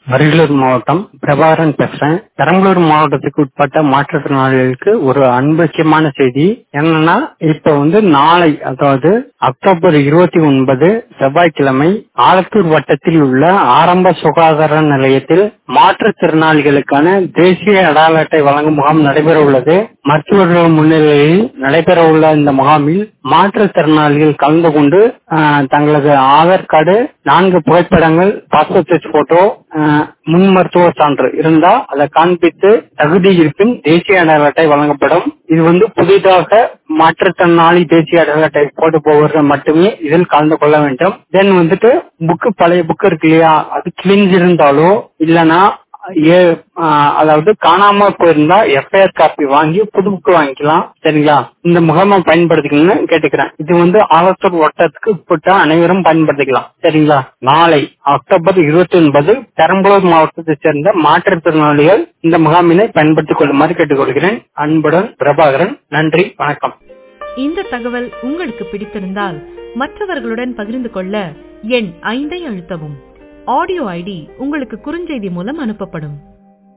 அரியலூர் மாவட்டம் பிரபாகரன் பேசுறேன் பெரம்பலூர் மாவட்டத்துக்கு உட்பட்ட மாற்றுத்திறனாளிகளுக்கு ஒரு அன்புக்கியமான செய்தி என்னன்னா இப்ப வந்து நாளை அதாவது அக்டோபர் இருபத்தி ஒன்பது செவ்வாய்க்கிழமை ஆலத்தூர் வட்டத்தில் உள்ள ஆரம்ப சுகாதார நிலையத்தில் மாற்றுத்திறனாளிகளுக்கான தேசிய அடையாள அட்டை வழங்கும் முகாம் நடைபெற உள்ளது மருத்துவர்கள் முன்னிலையில் நடைபெற உள்ள இந்த முகாமில் மாற்றுத்திறனாளிகள் கலந்து கொண்டு ஆஹ், தங்களது ஆதார் கார்டு நான்கு புகைப்படங்கள் பாஸ்போர்ட் சைஸ் போட்டோ ஆஹ், முன் மருத்துவ சான்று இருந்தா அதை காண்பித்து தகுதி இருப்பின் தேசிய அடையாள அட்டை வழங்கப்படும் இது வந்து புதிதாக மாற்றுத்திறனாளி தேசிய அடையாள அட்டை போட்டு போவர்கள் மட்டுமே இதில் கலந்து கொள்ள வேண்டும் தென் வந்துட்டு புக்கு பழைய புக்கு இருக்கு இல்லையா அது கிழிஞ்சிருந்தாலோ இல்லனா ஏ ஆஹ், அதாவது காணாம போயிருந்தா எஃப்ஐஆர் காப்பி வாங்கி புது புக்கு வாங்கிக்கலாம் சரிங்களா இந்த முகாமை பயன்படுத்திக்கணும்னு கேட்டுக்கிறேன் இது வந்து ஆலத்தூர் வட்டத்துக்கு உட்பட்ட அனைவரும் பயன்படுத்திக்கலாம் சரிங்களா நாளை அக்டோபர் இருபத்தி ஒன்பது பெரம்பலூர் மாவட்டத்தை சேர்ந்த மாற்றுத்திறனாளிகள் இந்த முகாமினை பயன்படுத்திக் கொள்ளுமாறு கேட்டுக்கொள்கிறேன் அன்புடன் பிரபாகரன் நன்றி வணக்கம் இந்த தகவல் உங்களுக்கு பிடித்திருந்தால் மற்றவர்களுடன் பகிர்ந்து கொள்ள எண் ஐந்தை அழுத்தவும் ஆடியோ ஐடி உங்களுக்கு குறுஞ்செய்தி மூலம் அனுப்பப்படும்